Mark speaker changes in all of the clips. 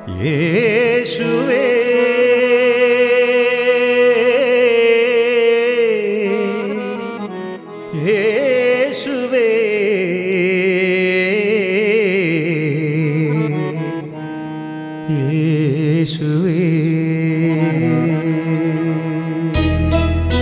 Speaker 1: യേശുവേ യേശുവേ യേശുവേ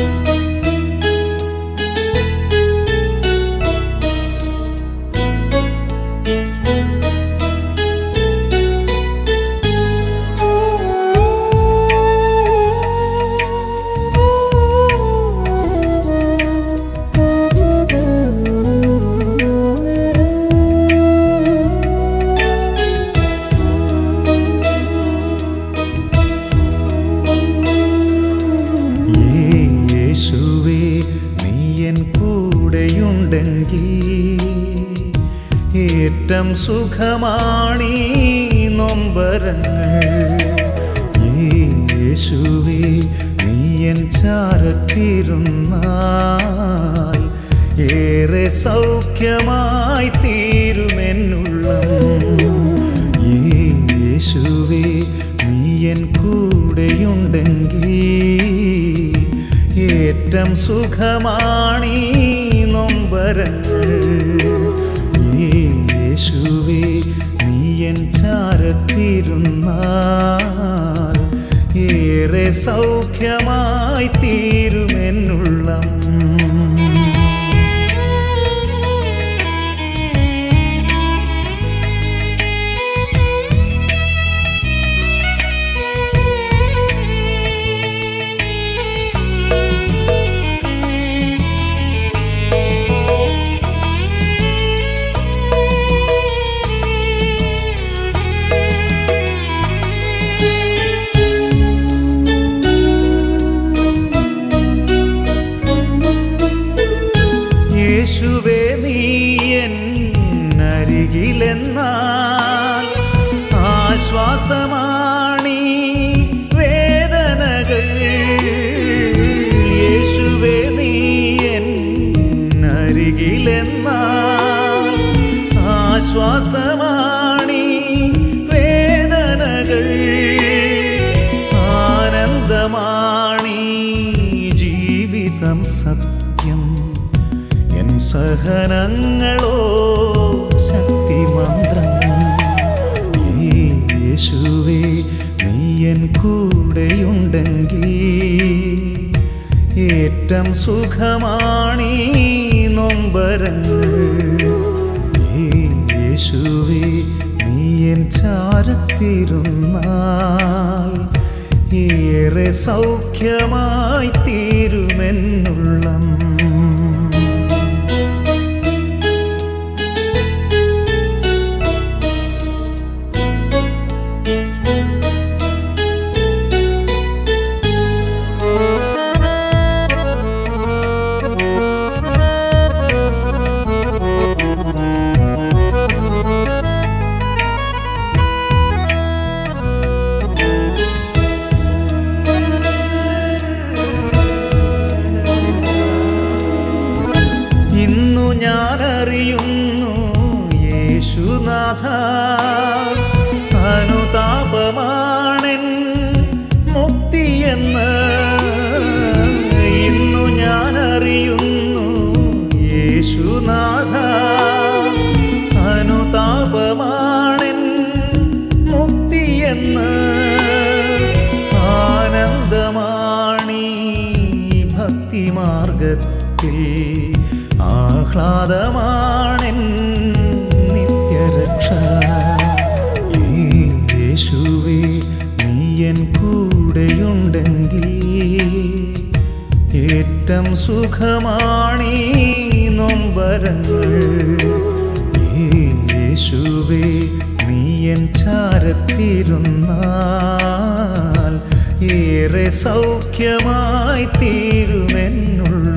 Speaker 1: യേശുവേ നീ എൻ കൂടെയുണ്ടെങ്കിൽ ഏറ്റം സുഖമാണീ നൊമ്പരങ്ങൾ യേശുവേ നീ എൻ ചാരത്തിരുന്നാൽ ഏറെ സൗഖ്യമായി തീരുമെന്നുള്ളം യേശുവേ നീ എൻ കൂടെയുണ്ടെങ്കിൽ ഏറ്റം സുഖമാണീ നൊമ്പരങ്ങൾ യേശുവേ നീ എൻ ചാരത്തിരുന്നാൽ ഏറെ സൗഖ്യമായി തീരുമെന്നുള്ളം യേശുവേ നീ എന്നരികിലെന്നാൽ ആശ്വാസമാണീ വേദനകൾ യേശുവേ നീ എന്നരികിലെന്നാൽ ആശ്വാസമാണീ വേദനകൾ ആനന്ദമാണീ ജീവിതം സത്യം എൻ സഹനങ്ങളോ ശക്തിമന്ത്രം യേശുവേ നീ എൻ കൂടെയുണ്ടെങ്കിൽ ഏറ്റം സുഖമാണീ നൊമ്പരങ്ങൾ യേശുവേ നീ എൻ ചാരത്തിരുന്നാൽ ഏറെ സൗഖ്യമായി തീരുമെന്നുള്ളം ഇന്നു ഞാൻ അറിയുന്നു യേശുനാഥ അനുതാപമാണെൻ മുക്തിയെന്ന് ഇന്നു ഞാൻ അറിയുന്നു യേശുനാഥ അനുതാപമാണെൻ മുക്തിയെന്ന് ആനന്ദമാണീ ഭക്തിമാർഗത്തിൽ ആഹ്ലാദമാണെൻ നിത്യരക്ഷ യേശുവേ നീ എൻ കൂടെയുണ്ടെങ്കിൽ ഏറ്റം സുഖമാണീ നൊമ്പരങ്ങൾ യേശുവേ നീ എൻ ചാരത്തിരുന്നാൽ ഏറെ സൗഖ്യമായി തീരുമെന്നുള്ള